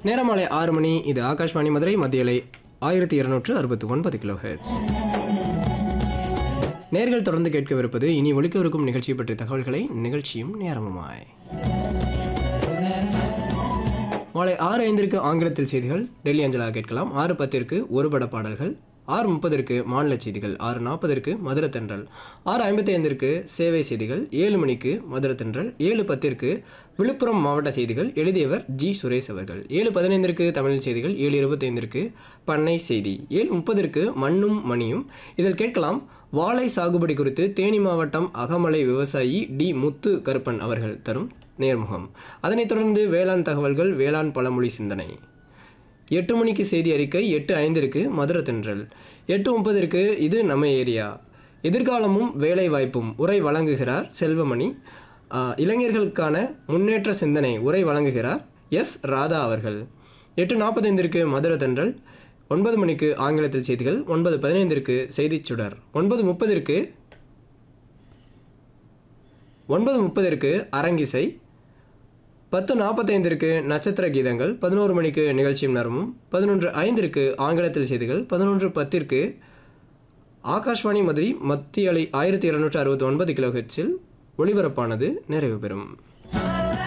நேரம் மாலை ஆறு மணி இது ஆகாஷ்வாணி மதுரை மத்தியலை ஆயிரத்தி இருநூற்று அறுபத்தி ஒன்பது கிலோ ஹெர்ட்ஸ் நேர்கள் தொடர்ந்து கேட்கவிருப்பது இனி ஒலிக்கவிருக்கும் நிகழ்ச்சி பற்றிய தகவல்களை நிகழ்ச்சியும் நேரமுமாய் மாலை ஆறு ஐந்திற்கு ஆங்கிலத்தில் செய்திகள் டெல்லி அஞ்சலாக கேட்கலாம் ஆறு பத்திற்கு ஒரு பட பாடல்கள் ஆறு முப்பதற்கு மாநில செய்திகள் ஆறு நாற்பதற்கு மதுரை தென்றல் ஆறு ஐம்பத்தி ஐந்திற்கு சேவை செய்திகள் ஏழு மணிக்கு மதுரை தென்றல் ஏழு பத்திற்கு விழுப்புரம் மாவட்ட செய்திகள் எழுதியவர் ஜி சுரேஷ் அவர்கள் ஏழு பதினைந்திற்கு தமிழ் செய்திகள் ஏழு இருபத்தைந்திற்கு பண்ணை செய்தி ஏழு முப்பதற்கு மண்ணும் மணியும் இதில் கேட்கலாம் வாழை சாகுபடி குறித்து தேனி மாவட்டம் அகமலை விவசாயி டி முத்து கருப்பன் அவர்கள் தரும் நேர்முகம் அதனைத் தொடர்ந்து வேளாண் தகவல்கள் வேளாண் பழமொழி சிந்தனை எட்டு மணிக்கு செய்தி அறிக்கை எட்டு ஐந்திற்கு மதுரை தென்றல் எட்டு முப்பதிற்கு இது நம்ம ஏரியா எதிர்காலமும் வேலை வாய்ப்பும் உரை வழங்குகிறார் செல்வமணி ஆ, இளைஞர்களுக்கான முன்னேற்ற சிந்தனை உரை வழங்குகிறார் எஸ் ராதா அவர்கள் எட்டு நாற்பத்தைந்திற்கு மதுரை தென்றல் ஒன்பது மணிக்கு ஆங்கிலத்தில் செய்திகள் ஒன்பது பதினைந்திற்கு செய்திச் சுடர் ஒன்பது முப்பதிற்கு ஒன்பது முப்பதிற்கு அரங்கிசை பத்து நாற்பத்தைந்திற்கு நட்சத்திர கீதங்கள் பதினோரு மணிக்கு நிகழ்ச்சியும் நரமும் பதினொன்று ஐந்திற்கு ஆங்கிலத்தில் செய்திகள் பதினொன்று பத்திற்கு ஆகாஷ்வாணி மதுரை மத்திய அலை ஆயிரத்தி இருநூற்று அறுபத்தி ஒன்பது கிலோ ஹெட்ஸில் ஒளிபரப்பானது நிறைவு பெறும்